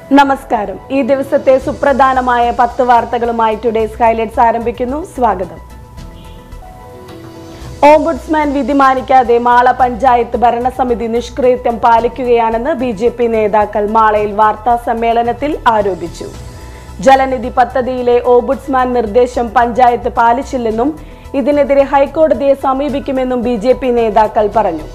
നമസ്കാരം ഈ ദിവസത്തെ സുപ്രധാനമായ പത്ത് വാർത്തകളുമായി ടുഡേസ് ഹൈലൈറ്റ്സ് ആരംഭിക്കുന്നു സ്വാഗതം ഓംബുഡ്സ്മാൻ വിധി മാനിക്കാതെ മാള പഞ്ചായത്ത് ഭരണസമിതി നിഷ്ക്രിയത്വം പാലിക്കുകയാണെന്ന് ബി ജെ പി നേതാക്കൾ മാളയിൽ വാർത്താ സമ്മേളനത്തിൽ ആരോപിച്ചു ജലനിധി പദ്ധതിയിലെ ഓംബുഡ്സ്മാൻ നിർദ്ദേശം പഞ്ചായത്ത് പാലിച്ചില്ലെന്നും ഇതിനെതിരെ ഹൈക്കോടതിയെ സമീപിക്കുമെന്നും ബി നേതാക്കൾ പറഞ്ഞു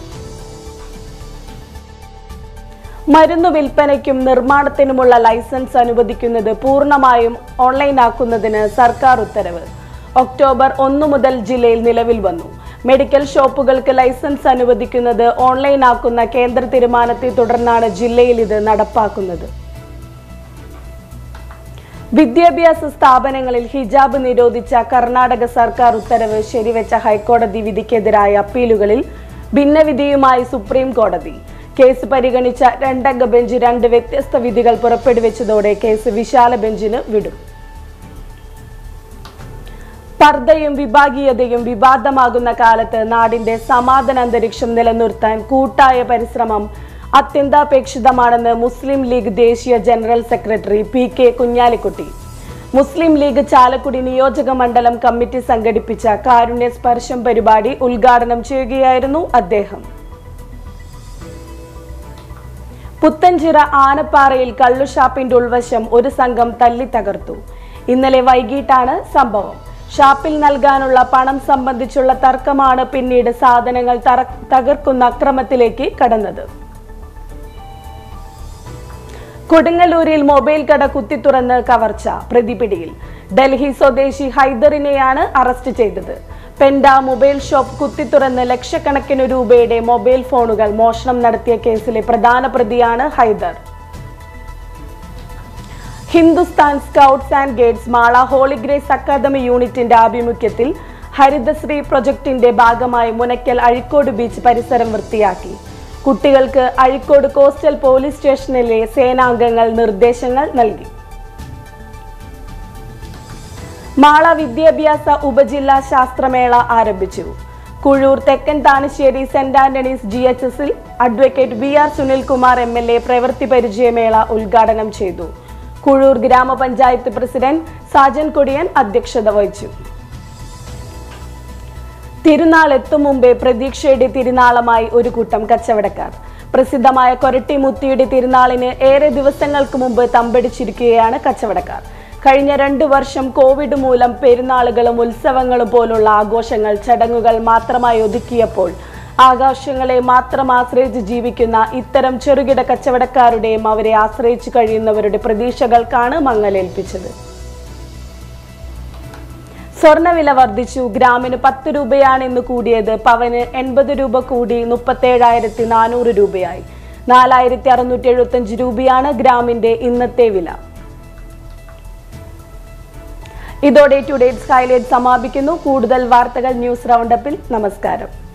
മരുന്ന് വിൽപ്പനയ്ക്കും നിർമ്മാണത്തിനുമുള്ള ലൈസൻസ് അനുവദിക്കുന്നത് പൂർണ്ണമായും ഓൺലൈനാക്കുന്നതിന് സർക്കാർ ഉത്തരവ് ഒക്ടോബർ ഒന്ന് മുതൽ ജില്ലയിൽ നിലവിൽ വന്നു മെഡിക്കൽ ഷോപ്പുകൾക്ക് ലൈസൻസ് അനുവദിക്കുന്നത് ഓൺലൈനാക്കുന്ന കേന്ദ്ര തീരുമാനത്തെ തുടർന്നാണ് ജില്ലയിൽ ഇത് നടപ്പാക്കുന്നത് വിദ്യാഭ്യാസ സ്ഥാപനങ്ങളിൽ ഹിജാബ് നിരോധിച്ച കർണാടക സർക്കാർ ഉത്തരവ് ശരിവെച്ച ഹൈക്കോടതി വിധിക്കെതിരായ അപ്പീലുകളിൽ ഭിന്നവിധിയുമായി സുപ്രീം കോടതി കേസ് പരിഗണിച്ച രണ്ടംഗ ബെഞ്ച് രണ്ട് വ്യത്യസ്ത വിധികൾ പുറപ്പെടുവിച്ചതോടെ കേസ് വിശാല ബെഞ്ചിന് വിടും പർദ്ദയും വിഭാഗീയതയും വിവാദമാകുന്ന കാലത്ത് നാടിന്റെ സമാധാന അന്തരീക്ഷം നിലനിർത്താൻ കൂട്ടായ പരിശ്രമം അത്യന്താപേക്ഷിതമാണെന്ന് മുസ്ലിം ലീഗ് ദേശീയ general secretary P K Kunhalikutty Muslim League Chalakudy നിയോജക മണ്ഡലം കമ്മിറ്റി സംഘടിപ്പിച്ച കാരുണ്യ സ്പർശം പരിപാടി ഉദ്ഘാടനം ചെയ്യുകയായിരുന്നു അദ്ദേഹം പുത്തൻചിറ ആനപ്പാറയിൽ കള്ളുഷാപ്പിന്റെ ഉൾവശം ഒരു സംഘം തല്ലി തകർത്തു ഇന്നലെ വൈകിട്ടാണ് സംഭവം ഷാപ്പിൽ നൽകാനുള്ള പണം സംബന്ധിച്ചുള്ള തർക്കമാണ് പിന്നീട് സാധനങ്ങൾ തറ- തകർക്കുന്ന അക്രമത്തിലേക്ക് കടന്നത് കൊടുങ്ങല്ലൂരിൽ മൊബൈൽ കട കുത്തിത്തുറന്ന് കവർച്ച പ്രതിപിടിയിൽ ഡൽഹി സ്വദേശി ഹൈദറിനെയാണ് അറസ്റ്റ് ചെയ്തത് പെൻഡ മൊബൈൽ ഷോപ്പ് കുത്തിത്തുറന്ന് ലക്ഷക്കണക്കിന് രൂപയുടെ മൊബൈൽ ഫോണുകൾ മോഷണം നടത്തിയ കേസിലെ പ്രധാന പ്രതിയാണ് Haider Hindustan scouts and guides Mala Holy Grace Academy യൂണിറ്റിന്റെ ആഭിമുഖ്യത്തിൽ ഹരിതശ്രീ പ്രൊജക്ടിന്റെ ഭാഗമായി മുനക്കൽ അഴിക്കോട് ബീച്ച് പരിസരം വൃത്തിയാക്കി കുട്ടികൾക്ക് അഴിക്കോട് കോസ്റ്റൽ പോലീസ് സ്റ്റേഷനിലെ സേനാംഗങ്ങൾ നിർദ്ദേശങ്ങൾ നൽകി മാള വിദ്യാഭ്യാസ ഉപജില്ലാ ശാസ്ത്രമേള ആരംഭിച്ചു കുഴൂർ തെക്കൻ Thanissery Saint Anthony's G H എസിൽ advocate B R Sunilkumar M L A പ്രവൃത്തി പരിചയമേള ഉദ്ഘാടനം ചെയ്തു കുഴൂർ ഗ്രാമപഞ്ചായത്ത് പ്രസിഡന്റ് സാജൻ കൊടിയൻ അധ്യക്ഷത വഹിച്ചു തിരുനാൾ എത്തും മുമ്പേ പ്രതീക്ഷയുടെ തിരുനാളമായി ഒരു കൂട്ടം കച്ചവടക്കാർ പ്രസിദ്ധമായ കൊരട്ടി മുത്തിയുടെ തിരുനാളിന് ഏറെ ദിവസങ്ങൾക്ക് മുമ്പ് തമ്പടിച്ചിരിക്കുകയാണ് കച്ചവടക്കാർ കഴിഞ്ഞ രണ്ടു വർഷം കോവിഡ് മൂലം പെരുന്നാളുകളും ഉത്സവങ്ങളും പോലുള്ള ആഘോഷങ്ങൾ ചടങ്ങുകൾ മാത്രമായി ഒതുക്കിയപ്പോൾ ആഘോഷങ്ങളെ മാത്രം ആശ്രയിച്ച് ജീവിക്കുന്ന ഇത്തരം ചെറുകിട കച്ചവടക്കാരുടെയും അവരെ ആശ്രയിച്ചു കഴിയുന്നവരുടെ പ്രതീക്ഷകൾക്കാണ് മങ്ങലേൽപ്പിച്ചത് സ്വർണ്ണവില വർദ്ധിച്ചു ഗ്രാമിന് പത്ത് രൂപയാണ് ഇന്ന് കൂടിയത് പവന് എൺപത് രൂപ കൂടി മുപ്പത്തേഴായിരത്തി നാനൂറ് രൂപയായി നാലായിരത്തി അറുന്നൂറ്റി എഴുപത്തഞ്ച് രൂപയാണ് ഗ്രാമിന്റെ ഇന്നത്തെ വില ഇതോടെ ടുഡേറ്റ്സ് ഹൈലൈറ്റ് സമാപിക്കുന്നു കൂടുതൽ വാർത്തകൾ ന്യൂസ് റൗണ്ടപ്പിൽ നമസ്കാരം